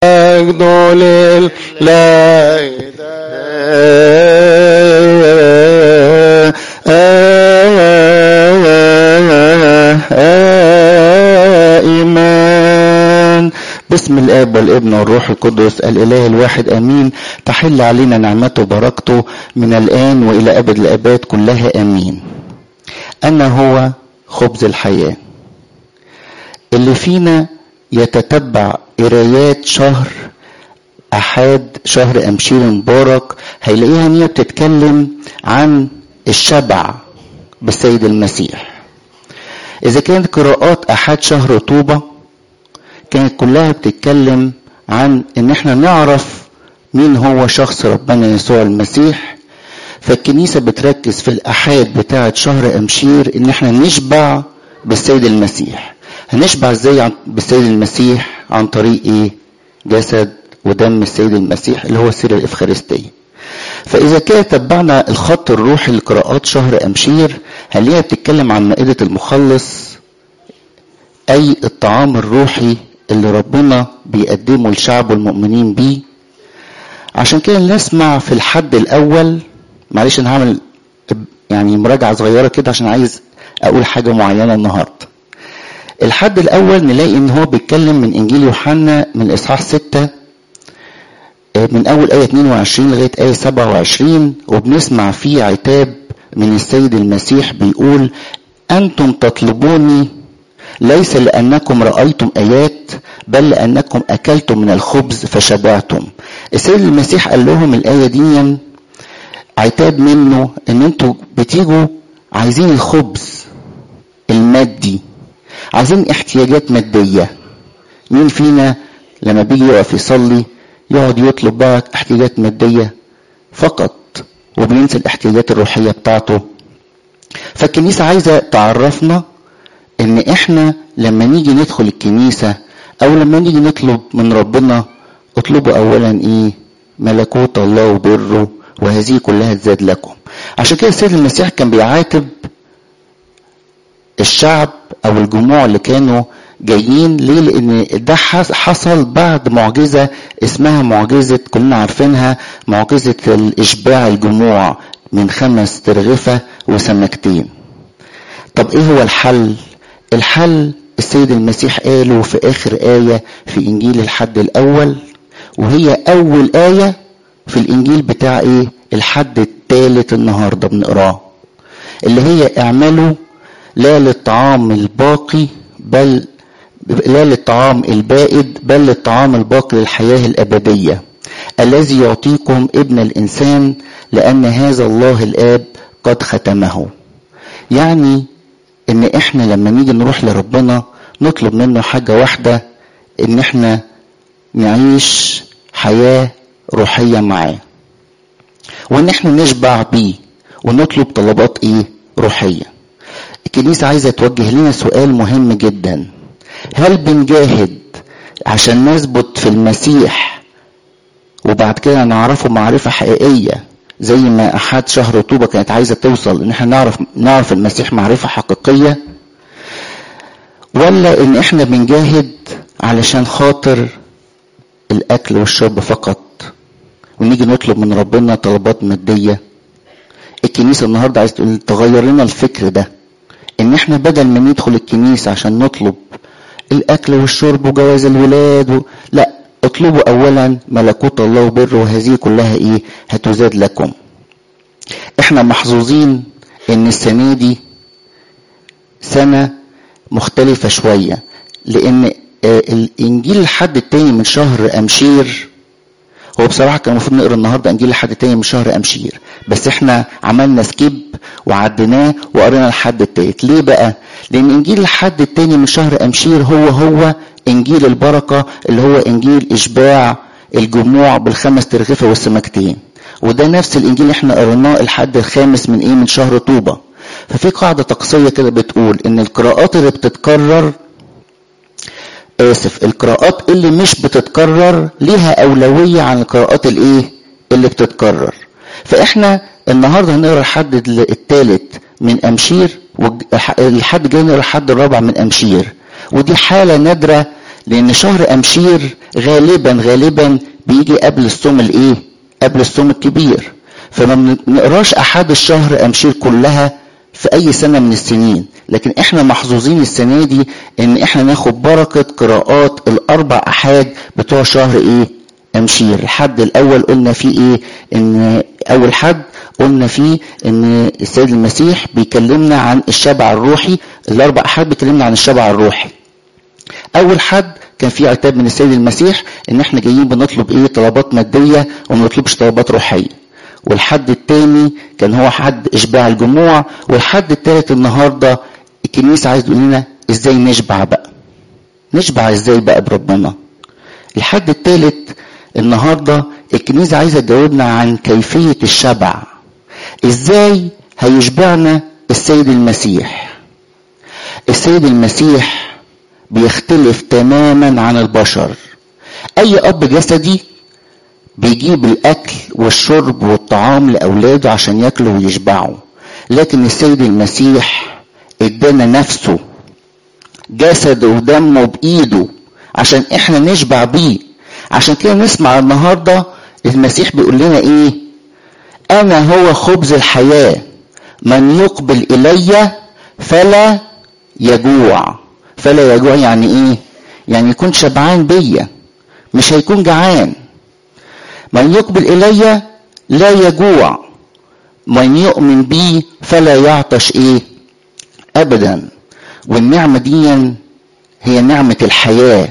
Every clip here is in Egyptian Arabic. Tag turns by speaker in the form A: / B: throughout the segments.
A: مجد لله إيمان بسم الاب والابن والروح القدس الاله الواحد امين تحل علينا نعمته وبركته من الان والى ابد الاباد كلها امين انا هو خبز الحياه اللي فينا يتتبع قرايات شهر احاد شهر امشير مبارك هيلاقيها ان هي بتتكلم عن الشبع بالسيد المسيح اذا كانت قراءات احاد شهر طوبه كانت كلها بتتكلم عن ان احنا نعرف مين هو شخص ربنا يسوع المسيح فالكنيسة بتركز في الأحاد بتاعة شهر أمشير إن احنا نشبع بالسيد المسيح هنشبع ازاي عن بالسيد المسيح عن طريق ايه جسد ودم السيد المسيح اللي هو سر الإفخارستية فإذا كده تبعنا الخط الروحي لقراءات شهر أمشير هنلاقيها بتتكلم عن مائدة المخلص أي الطعام الروحي اللي ربنا بيقدمه لشعبه المؤمنين بيه عشان كده نسمع في الحد الأول معلش أنا هعمل يعني مراجعة صغيرة كده عشان عايز أقول حاجة معينة النهاردة الحد الأول نلاقي إن هو بيتكلم من إنجيل يوحنا من إصحاح 6 من أول آية 22 لغاية آية 27 وبنسمع فيه عتاب من السيد المسيح بيقول أنتم تطلبوني ليس لأنكم رأيتم آيات بل لأنكم أكلتم من الخبز فشبعتم السيد المسيح قال لهم الآية دي عتاب منه ان انتوا بتيجوا عايزين الخبز المادي عايزين احتياجات مادية مين فينا لما بيجي يقف يصلي يقعد يطلب بقى احتياجات مادية فقط وبينسى الاحتياجات الروحية بتاعته فالكنيسة عايزة تعرفنا ان احنا لما نيجي ندخل الكنيسة او لما نيجي نطلب من ربنا اطلبوا اولا ايه ملكوت الله وبره وهذه كلها تزاد لكم عشان كده السيد المسيح كان بيعاتب الشعب او الجموع اللي كانوا جايين ليه لان ده حصل بعد معجزة اسمها معجزة كلنا عارفينها معجزة الاشباع الجموع من خمس ترغفة وسمكتين طب ايه هو الحل الحل السيد المسيح قاله في اخر آية في انجيل الحد الاول وهي اول آية في الانجيل بتاع ايه الحد الثالث النهاردة بنقراه اللي هي اعملوا لا للطعام الباقي بل لا للطعام البائد بل للطعام الباقي للحياة الأبدية الذي يعطيكم ابن الإنسان لأن هذا الله الآب قد ختمه يعني إن إحنا لما نيجي نروح لربنا نطلب منه حاجة واحدة إن إحنا نعيش حياة روحية معاه وإن إحنا نشبع بيه ونطلب طلبات إيه روحية الكنيسة عايزة توجه لنا سؤال مهم جدا هل بنجاهد عشان نثبت في المسيح وبعد كده نعرفه معرفة حقيقية زي ما أحد شهر طوبة كانت عايزة توصل إن احنا نعرف نعرف المسيح معرفة حقيقية ولا إن احنا بنجاهد علشان خاطر الأكل والشرب فقط ونيجي نطلب من ربنا طلبات مادية الكنيسة النهاردة عايز تقول تغير لنا الفكر ده ان احنا بدل ما ندخل الكنيسة عشان نطلب الاكل والشرب وجواز الولاد و... لا اطلبوا اولا ملكوت الله وبره وهذه كلها ايه هتزاد لكم احنا محظوظين ان السنة دي سنة مختلفة شوية لان الانجيل الحد التاني من شهر امشير هو بصراحة كان المفروض نقرا النهارده انجيل لحد تاني من شهر امشير بس احنا عملنا سكيب وعديناه وقرينا الحد التالت ليه بقى؟ لان انجيل الحد التاني من شهر امشير هو هو انجيل البركة اللي هو انجيل اشباع الجموع بالخمس ترغفة والسمكتين وده نفس الانجيل اللي احنا قريناه الحد الخامس من ايه من شهر طوبة ففي قاعدة طقسية كده بتقول ان القراءات اللي بتتكرر اسف القراءات اللي مش بتتكرر ليها اولويه عن القراءات الايه اللي بتتكرر فاحنا النهارده هنقرا الحد الثالث من امشير والحد جاي نقرا الحد الرابع من امشير ودي حاله نادره لان شهر امشير غالبا غالبا بيجي قبل الصوم الايه قبل الصوم الكبير فما بنقراش احد الشهر امشير كلها في اي سنه من السنين لكن احنا محظوظين السنه دي ان احنا ناخد بركه قراءات الاربع احاد بتوع شهر ايه امشير الحد الاول قلنا فيه ايه ان اول حد قلنا فيه ان السيد المسيح بيكلمنا عن الشبع الروحي الاربع احاد بيكلمنا عن الشبع الروحي اول حد كان في عتاب من السيد المسيح ان احنا جايين بنطلب ايه طلبات ماديه وما نطلبش طلبات روحيه والحد التاني كان هو حد اشباع الجموع والحد التالت النهارده الكنيسه عايز تقول لنا ازاي نشبع بقى نشبع ازاي بقى بربنا الحد التالت النهارده الكنيسه عايزه تجاوبنا عن كيفيه الشبع ازاي هيشبعنا السيد المسيح السيد المسيح بيختلف تماما عن البشر اي اب جسدي بيجيب الاكل والشرب والطعام لاولاده عشان ياكلوا ويشبعوا لكن السيد المسيح ادانا نفسه جسده ودمه بايده عشان احنا نشبع بيه عشان كده نسمع النهارده المسيح بيقول لنا ايه انا هو خبز الحياه من يقبل الي فلا يجوع فلا يجوع يعني ايه يعني يكون شبعان بيا مش هيكون جعان من يقبل الي لا يجوع من يؤمن بي فلا يعطش ايه ابدا والنعمه دي هي نعمه الحياه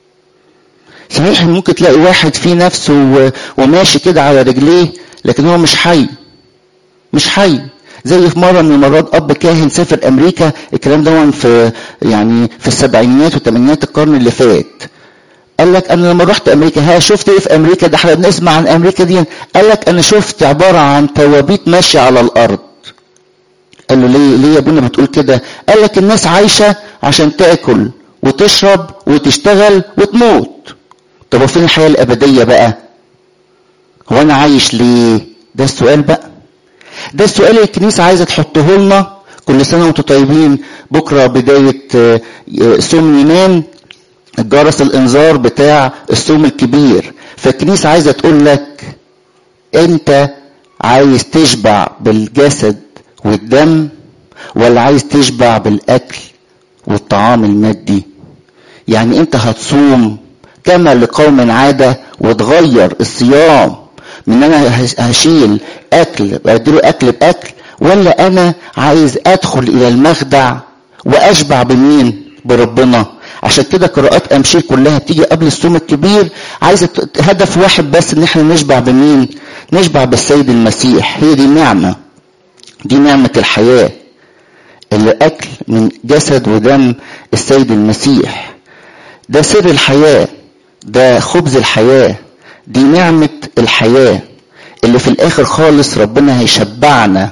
A: صحيح ممكن تلاقي واحد في نفسه وماشي كده على رجليه لكن هو مش حي مش حي زي في مره من المرات اب كاهن سافر امريكا الكلام ده في يعني في السبعينات وثمانينات القرن اللي فات قال لك انا لما رحت امريكا ها شفت ايه في امريكا ده احنا بنسمع عن امريكا دي قال لك انا شفت عباره عن توابيت ماشيه على الارض قال له ليه ليه يا ابونا بتقول كده قال لك الناس عايشه عشان تاكل وتشرب وتشتغل وتموت طب وفين الحياه الابديه بقى هو انا عايش ليه ده السؤال بقى ده السؤال اللي الكنيسه عايزه تحطه لنا كل سنه وانتم طيبين بكره بدايه صوم يونان الجرس الانذار بتاع الصوم الكبير فالكنيسه عايزه تقول لك انت عايز تشبع بالجسد والدم ولا عايز تشبع بالاكل والطعام المادي يعني انت هتصوم كما لقوم عاده وتغير الصيام من انا هشيل اكل واديله اكل باكل ولا انا عايز ادخل الى المخدع واشبع بمين بربنا عشان كده قراءات امشير كلها بتيجي قبل الصوم الكبير عايزه هدف واحد بس ان احنا نشبع بمين نشبع بالسيد المسيح هي دي نعمه دي نعمه الحياه الاكل من جسد ودم السيد المسيح ده سر الحياه ده خبز الحياه دي نعمه الحياه اللي في الاخر خالص ربنا هيشبعنا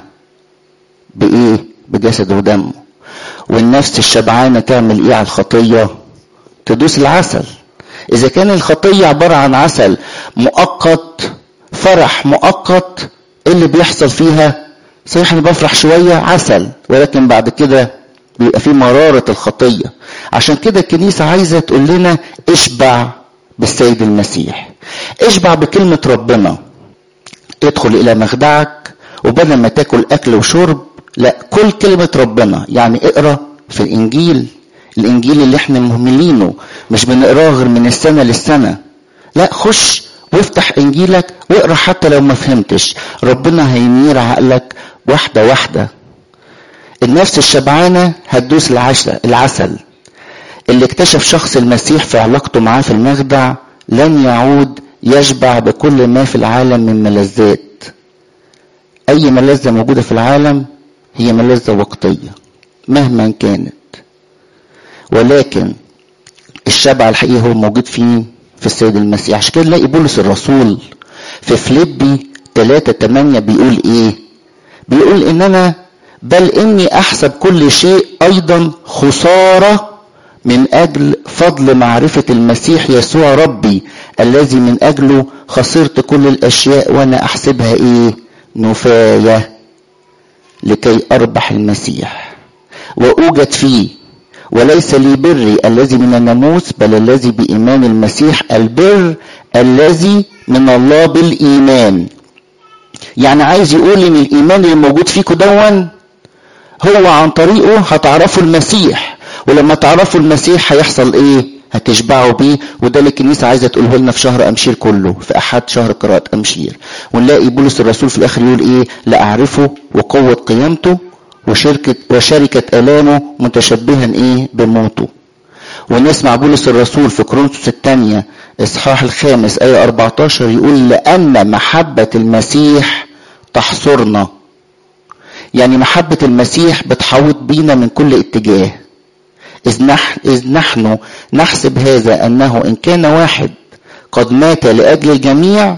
A: بايه بجسد ودمه والنفس الشبعانه تعمل ايه على الخطيه تدوس العسل اذا كان الخطيه عباره عن عسل مؤقت فرح مؤقت ايه اللي بيحصل فيها صحيح انا بفرح شويه عسل ولكن بعد كده بيبقى في مراره الخطيه عشان كده الكنيسه عايزه تقول لنا اشبع بالسيد المسيح اشبع بكلمه ربنا ادخل الى مخدعك وبدل ما تاكل اكل وشرب لا كل كلمة ربنا يعني اقرا في الانجيل الانجيل اللي احنا مهملينه مش بنقراه غير من السنة للسنة لا خش وافتح انجيلك واقرا حتى لو ما فهمتش ربنا هينير عقلك واحدة واحدة النفس الشبعانة هتدوس العسل العسل اللي اكتشف شخص المسيح في علاقته معاه في المخدع لن يعود يشبع بكل ما في العالم من ملذات اي ملذة موجودة في العالم هي ملذة وقتية مهما كانت ولكن الشبع الحقيقي هو موجود فين في السيد المسيح عشان كده نلاقي بولس الرسول في فليبي 3 8 بيقول ايه بيقول ان انا بل اني احسب كل شيء ايضا خساره من اجل فضل معرفه المسيح يسوع ربي الذي من اجله خسرت كل الاشياء وانا احسبها ايه نفايه لكي اربح المسيح واوجد فيه وليس لي بري الذي من الناموس بل الذي بإيمان المسيح البر الذي من الله بالإيمان يعني عايز يقول ان الإيمان اللي موجود فيكم دون هو عن طريقه هتعرفوا المسيح ولما تعرفوا المسيح هيحصل ايه هتشبعوا بيه وده اللي الكنيسه عايزه تقوله لنا في شهر امشير كله في احد شهر قراءه امشير ونلاقي بولس الرسول في الاخر يقول ايه لاعرفه وقوه قيامته وشركه وشركه الامه متشبها ايه بموته ونسمع بولس الرسول في كورنثوس الثانيه اصحاح الخامس ايه 14 يقول لان محبه المسيح تحصرنا يعني محبه المسيح بتحوط بينا من كل اتجاه إذ نحن, إذ نحن نحسب هذا أنه إن كان واحد قد مات لأجل الجميع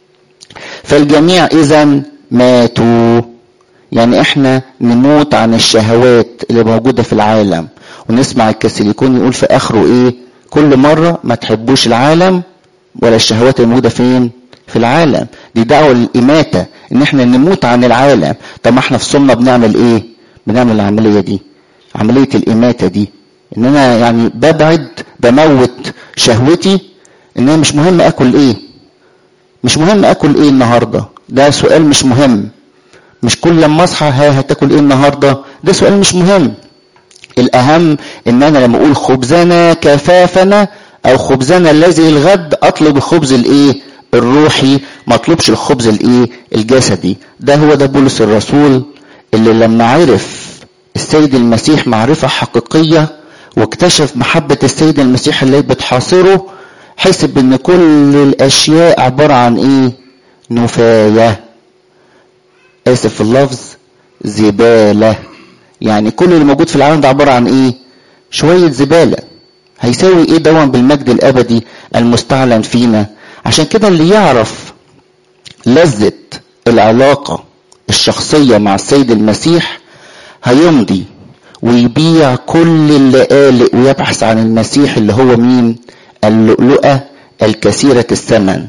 A: فالجميع إذا ماتوا يعني إحنا نموت عن الشهوات اللي موجودة في العالم ونسمع الكاثوليكون يقول في آخره إيه كل مرة ما تحبوش العالم ولا الشهوات الموجودة فين في العالم دي دعوة للإماتة إن إحنا نموت عن العالم طب ما إحنا في صمنا بنعمل إيه بنعمل العملية دي عملية الإماتة دي ان انا يعني ببعد بموت شهوتي ان انا مش مهم اكل ايه مش مهم اكل ايه النهارده ده سؤال مش مهم مش كل لما اصحى ها هتاكل ايه النهارده ده سؤال مش مهم الاهم ان انا لما اقول خبزنا كفافنا او خبزنا الذي الغد اطلب الخبز الايه الروحي ما اطلبش الخبز الايه الجسدي ده هو ده بولس الرسول اللي لما عرف السيد المسيح معرفه حقيقيه واكتشف محبة السيد المسيح اللي بتحاصره حسب ان كل الاشياء عبارة عن ايه نفاية اسف في اللفظ زبالة يعني كل اللي موجود في العالم ده عبارة عن ايه شوية زبالة هيساوي ايه دون بالمجد الابدي المستعلن فينا عشان كده اللي يعرف لذة العلاقة الشخصية مع السيد المسيح هيمضي ويبيع كل اللقالق ويبحث عن المسيح اللي هو مين اللؤلؤة الكثيرة الثمن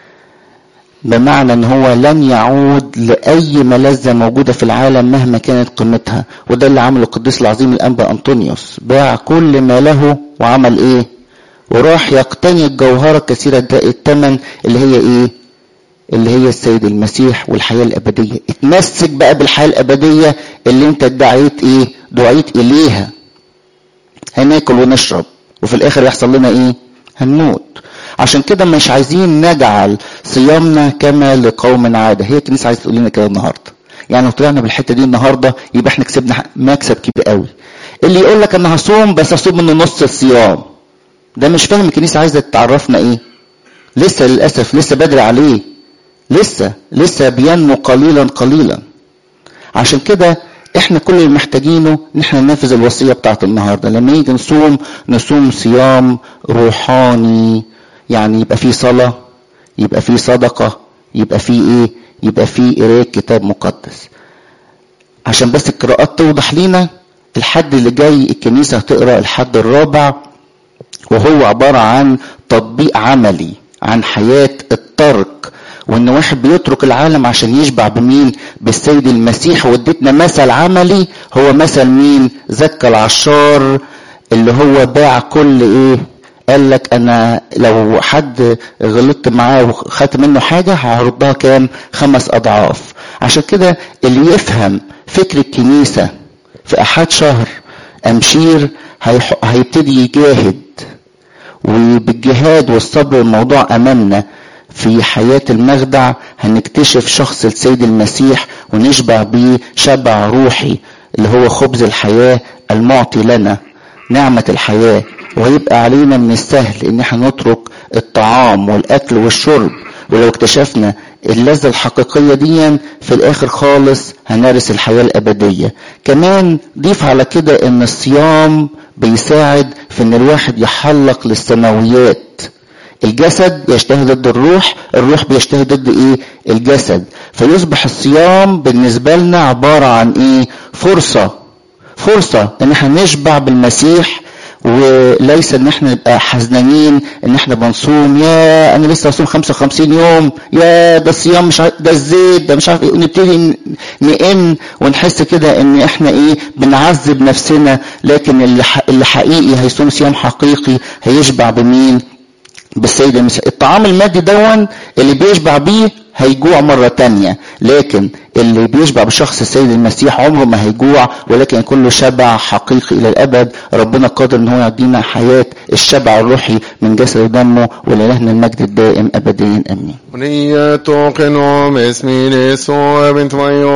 A: بمعنى ان هو لن يعود لاي ملذة موجودة في العالم مهما كانت قيمتها وده اللي عمله القديس العظيم الانبا انطونيوس باع كل ما له وعمل ايه وراح يقتني الجوهرة كثيرة الثمن اللي هي ايه اللي هي السيد المسيح والحياة الأبدية اتمسك بقى بالحياة الأبدية اللي انت ادعيت ايه دعيت إليها هناكل ونشرب وفي الآخر يحصل لنا ايه هنموت عشان كده مش عايزين نجعل صيامنا كما لقوم عادة هي الكنيسة عايزة تقول لنا كده النهاردة يعني لو طلعنا بالحتة دي النهاردة يبقى احنا كسبنا مكسب كبير قوي اللي يقول لك انا هصوم بس هصوم من نص الصيام ده مش فاهم الكنيسة عايزة تعرفنا ايه لسه للأسف لسه بدري عليه لسه لسه بينمو قليلا قليلا عشان كده احنا كل اللي محتاجينه ان احنا ننفذ الوصيه بتاعت النهارده لما نيجي نصوم نصوم صيام روحاني يعني يبقى فيه صلاه يبقى فيه صدقه يبقى فيه ايه يبقى فيه قرايه كتاب مقدس عشان بس القراءات توضح لينا الحد اللي جاي الكنيسه هتقرا الحد الرابع وهو عباره عن تطبيق عملي عن حياه الترك وان واحد بيترك العالم عشان يشبع بمين بالسيد المسيح واديتنا مثل عملي هو مثل مين زكى العشار اللي هو باع كل ايه قال لك انا لو حد غلطت معاه وخدت منه حاجه هردها كام خمس اضعاف عشان كده اللي يفهم فكر الكنيسه في احد شهر امشير هيبتدي يجاهد وبالجهاد والصبر الموضوع امامنا في حياة المخدع هنكتشف شخص السيد المسيح ونشبع بيه شبع روحي اللي هو خبز الحياة المعطي لنا نعمة الحياة وهيبقى علينا من السهل ان احنا نترك الطعام والاكل والشرب ولو اكتشفنا اللذة الحقيقية دي في الاخر خالص هنرث الحياة الابدية كمان ضيف على كده ان الصيام بيساعد في ان الواحد يحلق للسماويات الجسد يشتهي ضد الروح الروح بيشتهي ضد ايه الجسد فيصبح الصيام بالنسبة لنا عبارة عن ايه فرصة فرصة ان احنا نشبع بالمسيح وليس ان احنا نبقى حزنانين ان احنا بنصوم يا انا لسه هصوم 55 يوم يا ده الصيام مش عارف ده الزيت ده مش عارف ايه ونبتدي نئن ونحس كده ان احنا ايه بنعذب نفسنا لكن اللي, اللي حقيقي هيصوم صيام حقيقي هيشبع بمين بالسيد المسيح الطعام المادي دون اللي بيشبع بيه هيجوع مرة تانية لكن اللي بيشبع بشخص السيد المسيح عمره ما هيجوع ولكن يكون له شبع حقيقي إلى الأبد ربنا قادر إن هو يدينا حياة الشبع الروحي من جسد ودمه ولإلهنا المجد الدائم أبديا آمين
B: ونية قنوم اسمي نسوة بنت